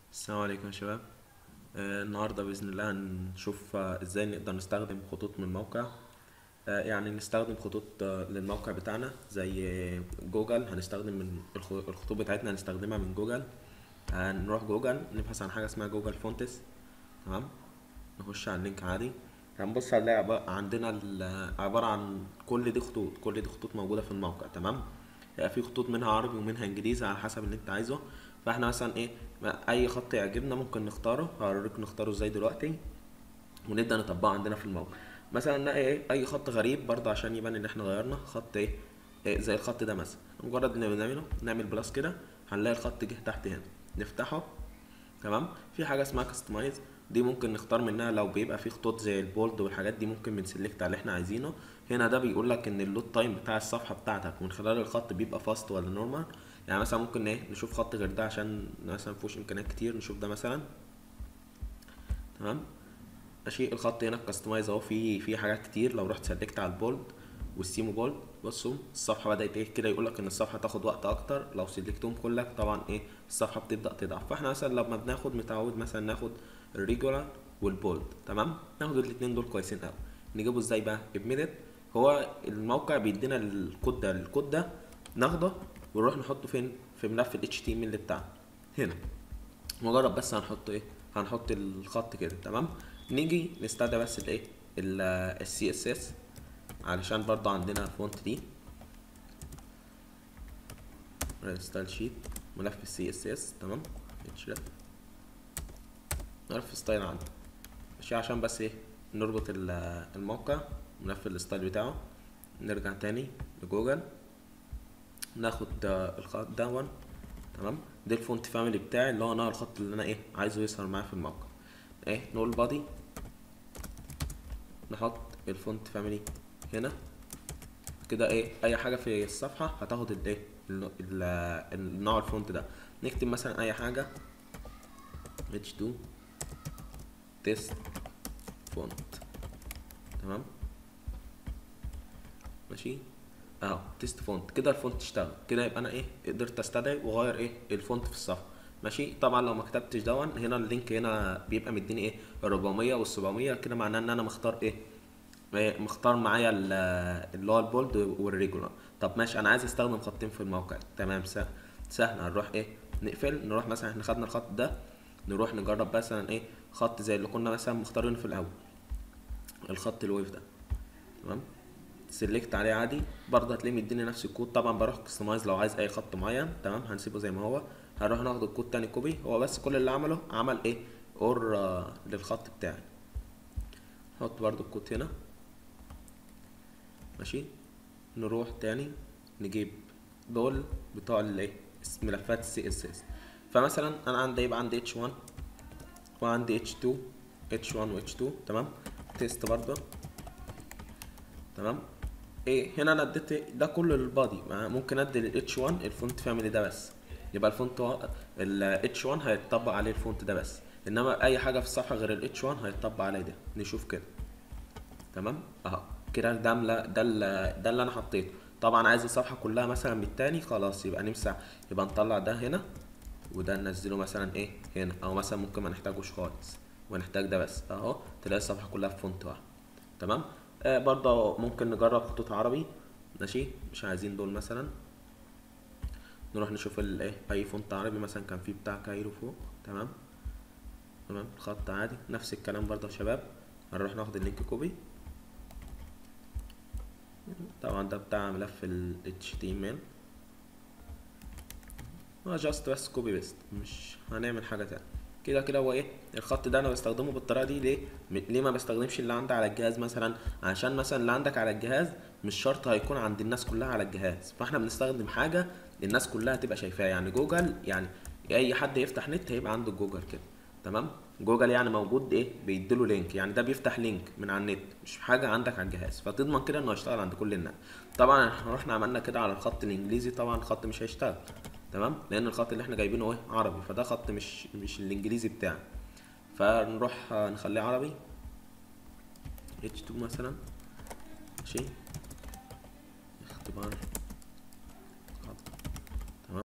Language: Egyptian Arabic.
السلام عليكم يا شباب آه، النهارده باذن الله هنشوف آه، ازاي نقدر نستخدم خطوط من الموقع آه، يعني نستخدم خطوط آه، للموقع بتاعنا زي آه، جوجل هنستخدم من الخ- الخطوط بتاعتنا هنستخدمها من جوجل هنروح جوجل نبحث عن حاجه اسمها جوجل فونتس تمام نخش على اللينك عادي هنبص هنلاقي عب- عندنا ال- عبارة عن كل دي خطوط كل دي خطوط موجودة في الموقع تمام هيبقى في خطوط منها عربي ومنها انجليزي على حسب اللي انت عايزه فاحنا مثلا ايه ما- اي خط يعجبنا ممكن نختاره هوريك نختاره ازاي دلوقتي ونبدأ نطبقه عندنا في الموقع مثلا نلاقي ايه اي خط غريب برضه عشان يبان ان احنا غيرنا خط ايه, إيه زي الخط ده مثلا مجرد ان بنعمله نعمل بلاس كده هنلاقي الخط جه تحت هنا نفتحه تمام في حاجه اسمها كاستمايز دي ممكن نختار منها لو بيبقى في خطوط زي البولد والحاجات دي ممكن بنسلكت على اللي احنا عايزينه هنا ده بيقول لك ان اللود تايم بتاع الصفحه بتاعتك من خلال الخط بيبقى فاست ولا نورمال يعني مثلا ممكن ايه نشوف خط غير ده عشان مثلا مفيهوش امكانيات كتير نشوف ده مثلا تمام ماشي الخط هنا كاستمايز اهو في في حاجات كتير لو رحت سلكت على البولد والسيمو بولد بصوا الصفحه بدات ايه كده يقول لك ان الصفحه تاخد وقت اكتر لو سلكتهم كلك طبعا ايه الصفحه بتبدا تضعف فاحنا مثلا لما بناخد متعود مثلا ناخد الريجولار والبولد تمام ناخد الاثنين دول كويسين قوي نجيبه ازاي بقى بميدت هو الموقع بيدينا الكود ده الكود ده ناخده ونروح نحطه فين في ملف ال HTML بتاعنا هنا مجرد بس هنحط ايه هنحط الخط كده تمام نيجي نستدعي بس الايه السي اس اس علشان برضه عندنا فونت دي ستايل شيت ملف السي اس اس تمام اتش ملف ستايل عندي ماشي عشان بس ايه نربط ال- الموقع ملف الستايل بتاعه نرجع تاني لجوجل ناخد آه، الخط دون تمام ده الفونت فاميلي بتاعي اللي هو نوع الخط اللي انا ايه عايزه يظهر معايا في الموقع ايه نقول بادي نحط الفونت فاميلي هنا كده ايه اي حاجه في الصفحه هتاخد الايه ال- ال- النوع الفونت ده نكتب مثلا اي حاجه h2 تيست فونت تمام ماشي اهو تيست فونت كده الفونت اشتغل كده يبقى انا ايه قدرت استدعي واغير ايه الفونت في الصفحه ماشي طبعا لو ما كتبتش دون هنا اللينك هنا بيبقى مديني ايه 400 وال 700 كده معناه ان انا مختار ايه إيه، مختار معايا ال- اللي هو البولد والريجولار طب ماشي انا عايز استخدم خطين في الموقع تمام سهل سهل هنروح ايه نقفل نروح مثلا احنا خدنا الخط ده نروح نجرب مثلا ايه خط زي اللي كنا مثلا مختارينه في الاول الخط الويف ده تمام سيلكت عليه عادي برضه هتلاقيه مديني نفس الكود طبعا بروح كستمايز لو عايز اي خط معين تمام هنسيبه زي ما هو هنروح ناخد الكود تاني كوبي هو بس كل اللي عمله عمل ايه اور آه، للخط بتاعي نحط برضه الكود هنا ماشي نروح تاني نجيب دول بتوع الايه اس- ملفات السي اس اس فمثلا انا عندي يبقى عندي اتش 1 وعندي اتش 2 اتش 1 و اتش 2 تمام تيست برضه تمام ايه هنا انا اديت ده كله للبادي مع- ممكن ادي للاتش 1 الفونت فاميلي ده بس يبقى الفونت الاتش 1 هيتطبق عليه الفونت ده بس انما اي حاجه في الصفحه غير الاتش 1 هيتطبق عليه ده نشوف كده تمام اهو كده ده ملا- ده ال- ده اللي انا حطيته طبعا عايز الصفحه كلها مثلا من التاني خلاص يبقى نمسح يبقى نطلع ده هنا وده ننزله مثلا ايه هنا او مثلا ممكن ما نحتاجوش خالص ونحتاج ده بس اهو تلاقي الصفحه كلها في فونت واحد تمام آه برضه ممكن نجرب خطوط عربي ماشي مش عايزين دول مثلا نروح نشوف الايه اي فونت عربي مثلا كان فيه بتاع كايرو فوق تمام تمام خط عادي نفس الكلام برضه يا شباب هنروح ناخد اللينك كوبي طبعا ده بتاع ملف ال HTML هو جاست بس كوبي بيست مش هنعمل حاجة تانية كده كده هو ايه الخط ده انا بستخدمه بالطريقة دي ليه م- ليه ما بستخدمش اللي عندي على الجهاز مثلا عشان مثلا اللي عندك على الجهاز مش شرط هيكون عند الناس كلها على الجهاز فاحنا بنستخدم حاجة الناس كلها تبقى شايفاها يعني جوجل يعني اي حد يفتح نت هيبقى عنده جوجل كده تمام جوجل يعني موجود ايه بيديله لينك يعني ده بيفتح لينك من على النت مش حاجه عندك على الجهاز فتضمن كده انه هيشتغل عند كل الناس طبعا احنا رحنا عملنا كده على الخط الانجليزي طبعا الخط مش هيشتغل تمام لان الخط اللي احنا جايبينه ايه عربي فده خط مش مش الانجليزي بتاعي فنروح آه، نخليه عربي H2 مثلا ماشي اختبار